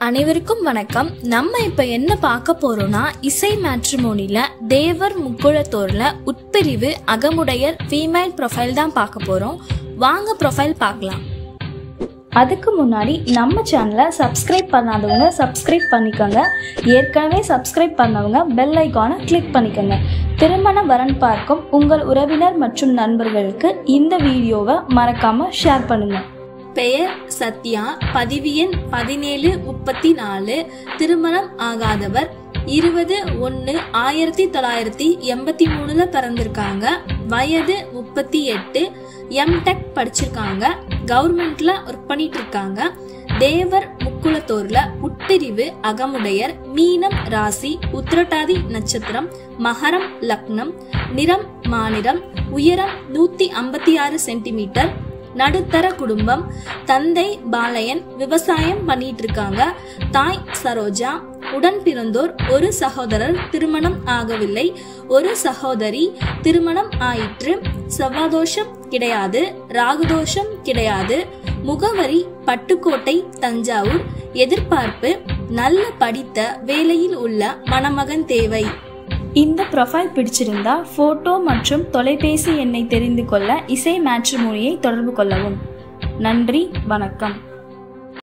அனைவருக்கும் வணக்கம் நம்ம இப்ப என்ன பார்க்க போறோம்னா இசை மேட்ரிமோனில தேவர் முக்குளத்தோர்ல உட்பிரிவு அகமுடையர் ஃபீமேல் ப்ரொஃபைல் தான் பார்க்க போறோம் வாங்க ப்ரொஃபைல் பார்க்கலாம் அதுக்கு முன்னாடி நம்ம சேனலை சப்ஸ்கிரைப் பண்ணாதவங்க சப்ஸ்கிரைப் பண்ணிக்கோங்க ஏற்கனவே சப்ஸ்கிரைப் பண்ணவங்க பெல் ஐக்கானை கிளிக் பண்ணிக்கோங்க திருமண வரன் பார்க்கும் உங்கள் உறவினர் மற்றும் நண்பர்களுக்கு இந்த வீடியோவை மறக்காம ஷேர் பண்ணுங்க பெயர் சத்யா பதிவு எண் பதினேழு முப்பத்தி நாலு திருமணம் ஆகாதவர் இருபது ஒன்று ஆயிரத்தி தொள்ளாயிரத்தி எண்பத்தி மூணுல பிறந்திருக்காங்க வயது முப்பத்தி எட்டு எம்டெக் படிச்சிருக்காங்க கவர்மெண்ட்ல ஒர்க் பண்ணிட்டு இருக்காங்க தேவர் முக்குளத்தோர்ல உட்பிரிவு அகமுடையர் மீனம் ராசி உத்திரட்டாதி நட்சத்திரம் மகரம் லக்னம் நிறம் மாநிறம் உயரம் நூத்தி ஐம்பத்தி ஆறு சென்டிமீட்டர் நடுத்தர குடும்பம் தந்தை பாலையன் விவசாயம் பண்ணிட்டு இருக்காங்க தாய் சரோஜா உடன் பிறந்தோர் ஒரு சகோதரர் திருமணம் ஆகவில்லை ஒரு சகோதரி திருமணம் ஆயிற்று செவ்வாதோஷம் கிடையாது ராகுதோஷம் கிடையாது முகவரி பட்டுக்கோட்டை தஞ்சாவூர் எதிர்பார்ப்பு நல்ல படித்த வேலையில் உள்ள மணமகன் தேவை இந்த ப்ரொஃபைல் பிடிச்சிருந்தா ஃபோட்டோ மற்றும் தொலைபேசி எண்ணை தெரிந்து கொள்ள இசை மேட்ரிமோனியை தொடர்பு கொள்ளவும் நன்றி வணக்கம்